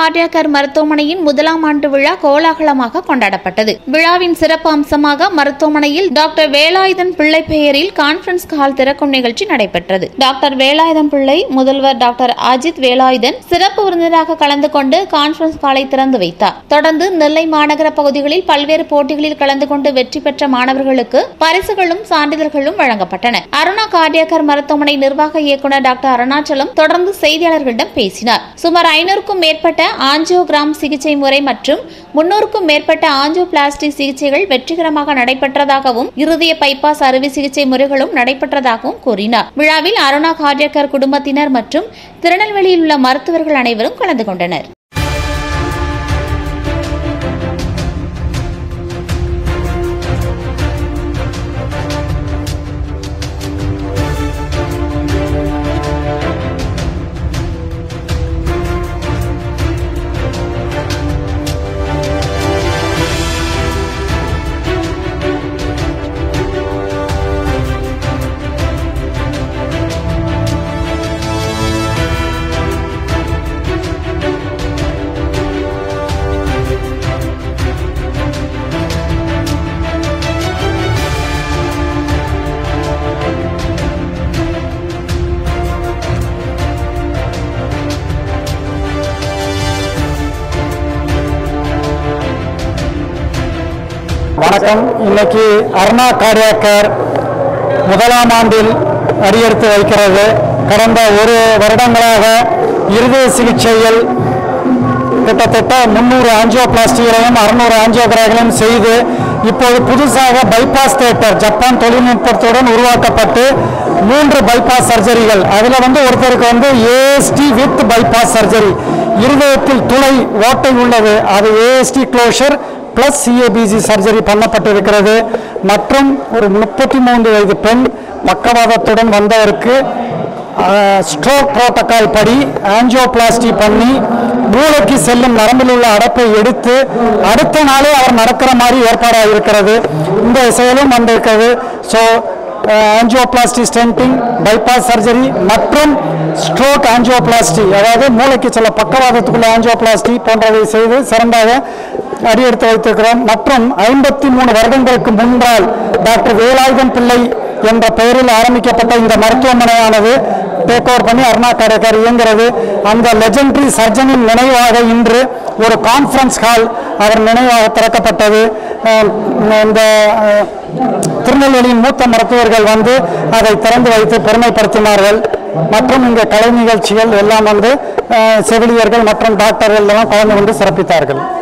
கார்டியாக்கர் மருத்துவமனையின் முதலாம் ஆண்டு விழா கோலாகலமாக கொண்டாடப்பட்டது விழாவின் சிறப்பு அம்சமாக மருத்துவமனையில் டாக்டர் வேலாயுதன் பிள்ளை பெயரில் கான்பரன்ஸ் ஹால் திறக்கும் நிகழ்ச்சி நடைபெற்றது டாக்டர் வேலாயுதன் பிள்ளை முதல்வர் டாக்டர் அஜித் வேலாயுதன் சிறப்பு விருந்தினராக கலந்து கொண்டு கான்பரன்ஸ் ஹாலை திறந்து வைத்தார் தொடர்ந்து நெல்லை மாநகர பகுதிகளில் பல்வேறு போட்டிகளில் கலந்து கொண்டு வெற்றி பெற்ற மாணவர்களுக்கு பரிசுகளும் சான்றிதழ்களும் வழங்கப்பட்டன அருணா கார்டியாக்கர் மருத்துவமனை நிர்வாக இயக்குநர் டாக்டர் அருணாச்சலம் தொடர்ந்து செய்தியாளர்களிடம் பேசினார் சுமார் ஐநூறுக்கும் மேற்பட்ட ஆஞ்சியோகிராம் சிகிச்சை முறை மற்றும் முன்னூறுக்கும் மேற்பட்ட ஆஞ்சியோபிளாஸ்டி சிகிச்சைகள் வெற்றிகரமாக நடைபெற்றதாகவும் இருதய பைபாஸ் அறுவை சிகிச்சை முறைகளும் நடைபெற்றதாகவும் கூறினார் விழாவில் அருணா கார்டியாக்கர் குடும்பத்தினர் மற்றும் திருநெல்வேலியில் உள்ள மருத்துவர்கள் அனைவரும் கலந்து கொண்டனர் வணக்கம் இன்னைக்கு அருணா கார்டியாக்கர் முதலாம் ஆண்டில் அடியெடுத்து வைக்கிறது கடந்த ஒரு வருடங்களாக இருதய சிகிச்சையில் கிட்டத்தட்ட முந்நூறு ஆஞ்சியோபிளாஸ்டிகளையும் அறுநூறு ஆஞ்சியோகிராகளையும் செய்து இப்போது புதுசாக பைபாஸ் தேட்டர் ஜப்பான் தொழில்நுட்பத்துடன் உருவாக்கப்பட்டு மூன்று பைபாஸ் சர்ஜரிகள் அதில் வந்து ஒருத்தருக்கு வந்து ஏஎஸ்டி வித் பைபாஸ் சர்ஜரி இருதயத்தில் துளை ஓட்டை உள்ளது அது ASD closure plus CABG surgery பண்ணப்பட்டிருக்கிறது மற்றும் ஒரு முப்பத்தி மூன்று வயது பெண் பக்கவாதத்துடன் வந்தவருக்கு ஸ்ட்ரோக் புரோட்டோகால் படி ஆஞ்சியோபிளாஸ்டி பண்ணி மூளைக்கு செல்லும் நரம்பில் உள்ள அடைப்பை எடுத்து அடுத்த நாளே அவர் நடக்கிற மாதிரி ஏற்பாடாக இருக்கிறது இந்த செயலும் வந்திருக்கிறது so angioplasty stenting bypass surgery மற்றும் ஸ்ட்ரோக் ஆஞ்சியோபிளாஸ்டி அதாவது மூளைக்கு சில பக்கவாதத்துக்குள்ள ஆஞ்சியோபிளாஸ்டி போன்றவை செய்து சிறந்தாக அடியெடுத்து வைத்திருக்கிறோம் மற்றும் ஐம்பத்தி மூணு வருடங்களுக்கு முன்பால் டாக்டர் வேலாயுதன் பிள்ளை என்ற பெயரில் ஆரம்பிக்கப்பட்ட இந்த மருத்துவமனையானது டேக் ஓவர் பண்ணி அருணா காரைக்கார் இயங்குகிறது அந்த லெஜெண்டரி சர்ஜனின் நினைவாக இன்று ஒரு கான்ஃபரன்ஸ் ஹால் அவர் நினைவாக திறக்கப்பட்டது அஹ் இந்த அஹ், திருநெல்வேலியின் மூத்த மருத்துவர்கள் வந்து அதை திறந்து வைத்து பெருமைப்படுத்தினார்கள் மற்றும் இங்கே கலை நிகழ்ச்சிகள் எல்லாம் வந்து அஹ், செவிலியர்கள் மற்றும் டாக்டர்கள் எல்லாம் கலந்து கொண்டு சிறப்பித்தார்கள்